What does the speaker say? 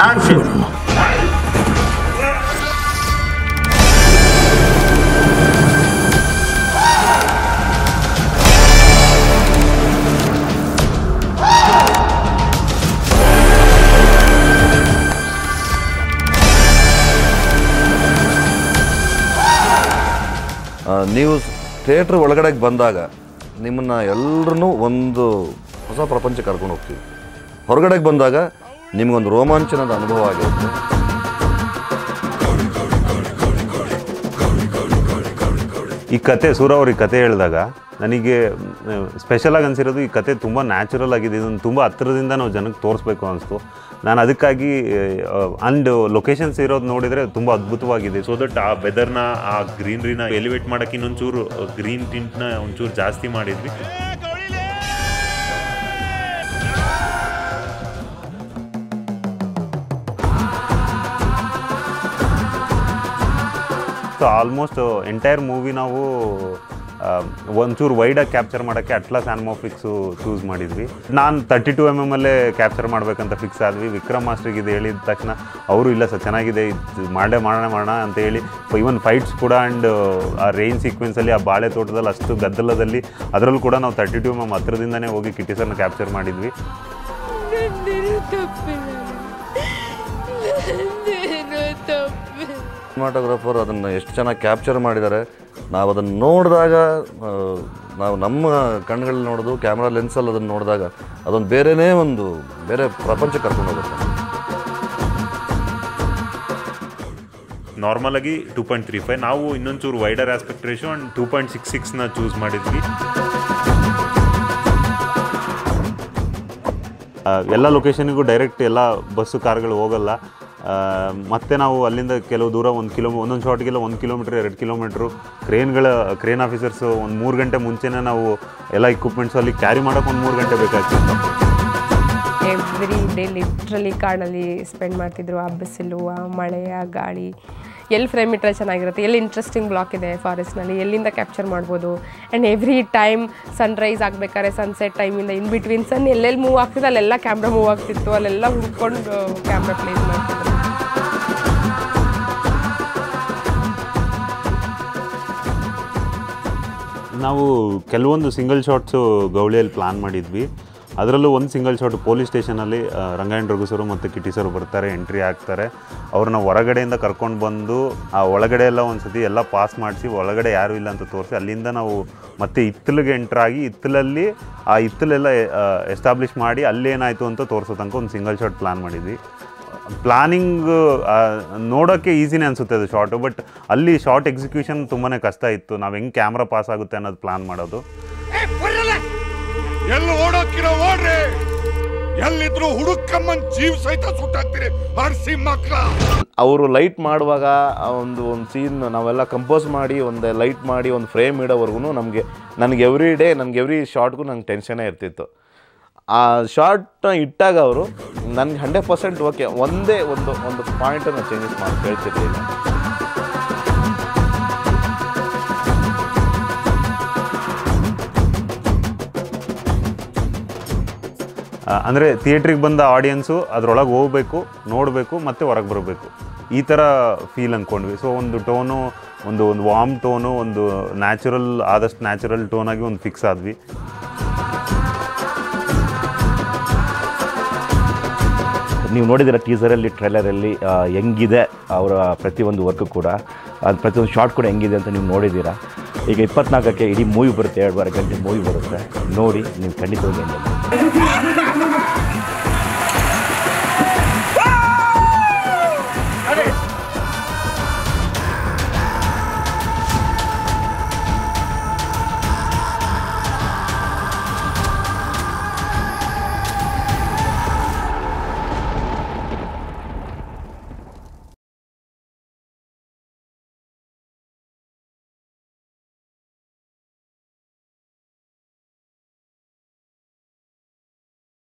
action ಆ, ನೀವು theatre ಒಳಗಡೆಗೆ ಬಂದಾಗ ನಿಮ್ಮನ್ನು ಎಲ್ಲರನ್ನೂ ಒಂದು ಹೊಸ ಪ್ರಪಂಚಕ್ಕೆ ಕರ್ಕೊಂಡು ಹೋಗ್ತೀವಿ ಹೊರಗಡೆಗೆ ಬಂದಾಗ ನಿಮಗೊಂದು ರೋಮಾಂಚನದ ಅನುಭವ ಆಗಿರುತ್ತೆ ಈ ಕತೆ ಸೂರ ಅವ್ರು ಈ ಕತೆ ಹೇಳಿದಾಗ ನನಗೆ ಸ್ಪೆಷಲಾಗಿ ಅನಿಸಿರೋದು ಈ ಕತೆ ತುಂಬ ನ್ಯಾಚುರಲ್ ಆಗಿದೆ ಇದನ್ನು ತುಂಬ ಹತ್ತಿರದಿಂದ ನಾವು ಜನಕ್ಕೆ ತೋರಿಸ್ಬೇಕು ಅನಿಸ್ತು ನಾನು ಅದಕ್ಕಾಗಿ ಅಂಡ್ ಲೊಕೇಶನ್ಸ್ ಇರೋದು ನೋಡಿದರೆ ತುಂಬ ಅದ್ಭುತವಾಗಿದೆ ಸೊ ದಟ್ ಆ ವೆದರ್ನ ಆ ಗ್ರೀನ್ರಿನ ಎಲಿವೇಟ್ ಮಾಡಕ್ಕೆ ಇನ್ನೊಂಚೂರು ಗ್ರೀನ್ ಟಿಂಟ್ನ ಒಂಚೂರು ಜಾಸ್ತಿ ಮಾಡಿದ್ವಿ ಸೊ ಆಲ್ಮೋಸ್ಟ್ ಎಂಟೈರ್ ಮೂವಿ ನಾವು ಆ, ಒಂಚೂರು ವೈಡಾಗಿ ಕ್ಯಾಪ್ಚರ್ ಮಾಡೋಕ್ಕೆ ಅಟ್ಲಾಸ್ ಆ್ಯನ್ಮೋಫಿಕ್ಸು ಚೂಸ್ ಮಾಡಿದ್ವಿ ನಾನು ತರ್ಟಿ ಟು ಎಮ್ ಎಮ್ ಅಲ್ಲೇ ಕ್ಯಾಪ್ಚರ್ ಮಾಡಬೇಕಂತ ಫಿಕ್ಸ್ ಆದ್ವಿ ವಿಕ್ರಮ್ ಮಾಸ್ಟ್ರಿಗೆ ಇದು ಹೇಳಿದ ತಕ್ಷಣ ಅವರು ಇಲ್ಲ ಸರ್ ಚೆನ್ನಾಗಿದೆ ಇದು ಮಾಡೇ ಮಾಡೋಣ ಮಾಡೋಣ ಅಂತ ಹೇಳಿ ಇವನ್ ಫೈಟ್ಸ್ ಕೂಡ ಆ್ಯಂಡ್ ಆ ರೈನ್ ಸೀಕ್ವೆನ್ಸಲ್ಲಿ ಆ ಬಾಳೆ ತೋಟದಲ್ಲಿ ಅಷ್ಟು ಗದ್ದಲದಲ್ಲಿ ಅದರಲ್ಲೂ ಕೂಡ ನಾವು ತರ್ಟಿ ಟು ಎಮ್ ಎಮ್ ಹತ್ರದಿಂದನೇ ಹೋಗಿ ಕಿಟ್ಟಿ ಸರ್ನ ಕ್ಯಾಪ್ಚರ್ ಮಾಡಿದ್ವಿ ನಂದೇನು ತಪ್ಪಿಲ್ಲ ನಂದೇನು ತಪ್ಪಿಲ್ಲ ಸಿನಿಮಾಟೋಗ್ರಫರ್ ಅದನ್ನು ಎಷ್ಟು ಚೆನ್ನಾಗಿ ಕ್ಯಾಪ್ಚರ್ ಮಾಡಿದ್ದಾರೆ ನಾವು ಅದನ್ನು ನೋಡಿದಾಗ ಆ, ನಾವು ನಮ್ಮ ಕಣ್ಗಳಲ್ಲಿ ನೋಡೋದು ಕ್ಯಾಮ್ರಾ ಲೆನ್ಸಲ್ಲಿ ಅದನ್ನು ನೋಡಿದಾಗ ಅದೊಂದು ಬೇರೆನೇ ಒಂದು ಬೇರೆ ಪ್ರಪಂಚಕ್ಕೆ ಕರ್ಕೊಂಡು ಹೋಗುತ್ತೆ ನಾರ್ಮಲ್ ಆಗಿ ಟೂ ಪಾಯಿಂಟ್ ತ್ರೀ ಫೈವ್ ನಾವು ಇನ್ನೊಂಚೂರು wider aspect ratio and two point six ಸಿಕ್ಸ್ನ ಚೂಸ್ ಮಾಡಿದ್ವಿ ಆ, ಎಲ್ಲ ಲೊಕೇಶನ್ನಿಗೂ ಡೈರೆಕ್ಟ್ ಎಲ್ಲ ಬಸ್ಸು ಕಾರ್ಗಳು ಹೋಗಲ್ಲ ಆ, ಮತ್ತೆ ನಾವು ಅಲ್ಲಿಂದ ಕೆಲವು ದೂರ ಒಂದು ಕಿಲೋ ಒಂದೊಂದು ಶಾರ್ಟ್ಗೆಲ್ಲ ಒಂದು ಕಿಲೋಮೀಟ್ರ್ ಎರಡು ಕಿಲೋಮೀಟ್ರು ಕ್ರೇನ್ಗಳ ಕ್ರೇನ್ ಆಫೀಸರ್ಸು ಒಂದು ಮೂರು ಗಂಟೆ ಮುಂಚೆನೇ ನಾವು ಎಲ್ಲ ಇಕ್ವಿಪ್ಮೆಂಟ್ಸು ಅಲ್ಲಿ ಕ್ಯಾರಿ ಮಾಡೋಕೆ ಒಂದು ಮೂರು ಗಂಟೆ ಬೇಕಾಗ್ತಿತ್ತು ಎವ್ರಿ ಡೇ ಲಿಟ್ರಲಿ ಕಾಡಲ್ಲಿ ಸ್ಪೆಂಡ್ ಮಾಡ್ತಿದ್ರು ಆ ಬಿಸಿಲು ಆ ಮಳೆ ಆ ಗಾಳಿ ಎಲ್ಲಿ ಫ್ರೇಮ್ ಇಟ್ಟರೆ ಚೆನ್ನಾಗಿರುತ್ತೆ ಎಲ್ಲಿ ಇಂಟ್ರೆಸ್ಟಿಂಗ್ ಬ್ಲಾಕ್ ಇದೆ ಫಾರೆಸ್ಟ್ನಲ್ಲಿ ಎಲ್ಲಿಂದ ಕ್ಯಾಪ್ಚರ್ ಮಾಡ್ಬೋದು ಆ್ಯಂಡ್ ಎವ್ರಿ ಟೈಮ್ ಸನ್ರೈಸ್ ಆಗಬೇಕಾದ್ರೆ ಸನ್ಸೆಟ್ ಟೈಮಿಂದ ಇನ್ ಬಿಟ್ವೀನ್ ಸನ್ ಎಲ್ಲೆಲ್ಲಿ ಮೂವ್ ಆಗ್ತಿದೆ ಅಲ್ಲೆಲ್ಲ ಕ್ಯಾಮ್ರಾ ಮೂವ್ ಆಗ್ತಿತ್ತು ಅಲ್ಲೆಲ್ಲ ಹುಡ್ಕೊಂಡು ಕ್ಯಾಮ್ರಾ ಪ್ಲೇಸ್ ಮಾಡ್ತಿದ್ರು ನಾವು ಕೆಲವೊಂದು ಸಿಂಗಲ್ ಶಾಟ್ಸು ಗೌಳಿಯಲ್ಲಿ ಪ್ಲಾನ್ ಮಾಡಿದ್ವಿ ಅದರಲ್ಲೂ ಒಂದು ಸಿಂಗಲ್ ಶಾಟ್ ಪೊಲೀಸ್ ಸ್ಟೇಷನಲ್ಲಿ ರಂಗಾಯಣ ರಘು ಸರು ಮತ್ತು ಕಿಟಿ ಸರು ಬರ್ತಾರೆ ಎಂಟ್ರಿ ಆಗ್ತಾರೆ ಅವ್ರನ್ನ ಹೊರಗಡೆಯಿಂದ ಕರ್ಕೊಂಡು ಬಂದು ಆ ಒಳಗಡೆ ಎಲ್ಲ ಒಂದು ಸತಿ ಎಲ್ಲ ಪಾಸ್ ಮಾಡಿಸಿ ಒಳಗಡೆ ಯಾರೂ ಇಲ್ಲ ಅಂತ ತೋರಿಸಿ ಅಲ್ಲಿಂದ ನಾವು ಮತ್ತೆ ಇತ್ತಲಿಗೆ ಎಂಟ್ರಾಗಿ ಇತ್ತಲಲ್ಲಿ ಆ ಇತ್ತಲೆಲ್ಲ ಎಸ್ಟಾಬ್ಲಿಷ್ ಮಾಡಿ ಅಲ್ಲೇನಾಯಿತು ಅಂತ ತೋರಿಸೋ ತನಕ ಒಂದು ಸಿಂಗಲ್ ಶಾಟ್ ಪ್ಲಾನ್ ಮಾಡಿದ್ವಿ ಪ್ಲಾನಿಂಗ್ ನೋಡೋಕ್ಕೆ ಈಸಿನೇ ಅನಿಸುತ್ತೆ ಅದು ಶಾರ್ಟು ಬಟ್ ಅಲ್ಲಿ ಶಾರ್ಟ್ ಎಕ್ಸಿಕ್ಯೂಷನ್ ತುಂಬಾ ಕಷ್ಟ ಇತ್ತು ನಾವು ಹೆಂಗೆ ಕ್ಯಾಮ್ರಾ ಪಾಸ್ ಆಗುತ್ತೆ ಅನ್ನೋದು ಪ್ಲಾನ್ ಮಾಡೋದು ಎಲ್ಲಿ ಓಡೋಕಿರೋ ಓಡ್ರಿ ಎಲ್ಲಿದ್ರು ಹುಡುಕಮ್ಮನ್ ಜೀವ ಸಹಿತ ಸುಟ್ಟಾಕ್ತೀರಿ ಹರ್ಸಿ ಮಕ್ಳ ಅವರು ಲೈಟ್ ಮಾಡುವಾಗ ಆ ಒಂದು ಒಂದು ಸೀನ್ ನಾವೆಲ್ಲ ಕಂಪೋಸ್ ಮಾಡಿ ಒಂದು ಲೈಟ್ ಮಾಡಿ ಒಂದು ಫ್ರೇಮ್ ಇಡೋವರೆಗೂ ನಮಗೆ ನನಗೆ ಎವ್ರಿ ಡೇ ನನಗೆ ಎವ್ರಿ ಶಾರ್ಟ್ಗೂ ನಂಗೆ ಟೆನ್ಷನೇ ಇರ್ತಿತ್ತು ಆ ಶಾರ್ಟ್ನ ಇಟ್ಟಾಗ ಅವರು ನನಗೆ ಹಂಡ್ರೆಡ್ ಪರ್ಸೆಂಟ್ ಓಕೆ ಒಂದೇ ಒಂದು ಒಂದು ಪಾಯಿಂಟನ್ನು ಚೇಂಜಸ್ ಮಾಡಿ ಹೇಳ್ತಿರ್ಲಿಲ್ಲ ಅಂದರೆ ಥಿಯೇಟ್ರಿಗೆ ಬಂದ ಆಡಿಯನ್ಸು ಅದರೊಳಗೆ ಹೋಗಬೇಕು ನೋಡಬೇಕು ಮತ್ತು ಹೊರಗೆ ಬರಬೇಕು ಈ ಥರ ಫೀಲ್ ಅಂದ್ಕೊಂಡ್ವಿ ಸೊ ಒಂದು ಟೋನು ಒಂದು ಒಂದು ವಾರ್ಮ್ ಟೋನು ಒಂದು ನ್ಯಾಚುರಲ್ ಆದಷ್ಟು ನ್ಯಾಚುರಲ್ ಟೋನಾಗಿ ಒಂದು ಫಿಕ್ಸ್ ಆದ್ವಿ ನೀವು ನೋಡಿದಿರ ಟೀಸರಲ್ಲಿ ಟ್ರೈಲರಲ್ಲಿ ಹೆಂಗಿದೆ ಅವರ ಪ್ರತಿಯೊಂದು ವರ್ಕ್ ಕೂಡ ಅದು ಪ್ರತಿಯೊಂದು ಶಾರ್ಟ್ ಕೂಡ ಹೆಂಗಿದೆ ಅಂತ ನೀವು ನೋಡಿದ್ದೀರಾ ಈಗ ಇಪ್ಪತ್ನಾಲ್ಕಕ್ಕೆ ಇಡೀ ಮೂವಿ ಬರುತ್ತೆ ಎರಡುವರೆ ಗಂಟೆ ಮೂವಿ ಬರುತ್ತೆ ನೋಡಿ ನೀವು ಖಂಡಿತವಾಗಿ ಎಂಜಾಯ್ ಮಾಡಿ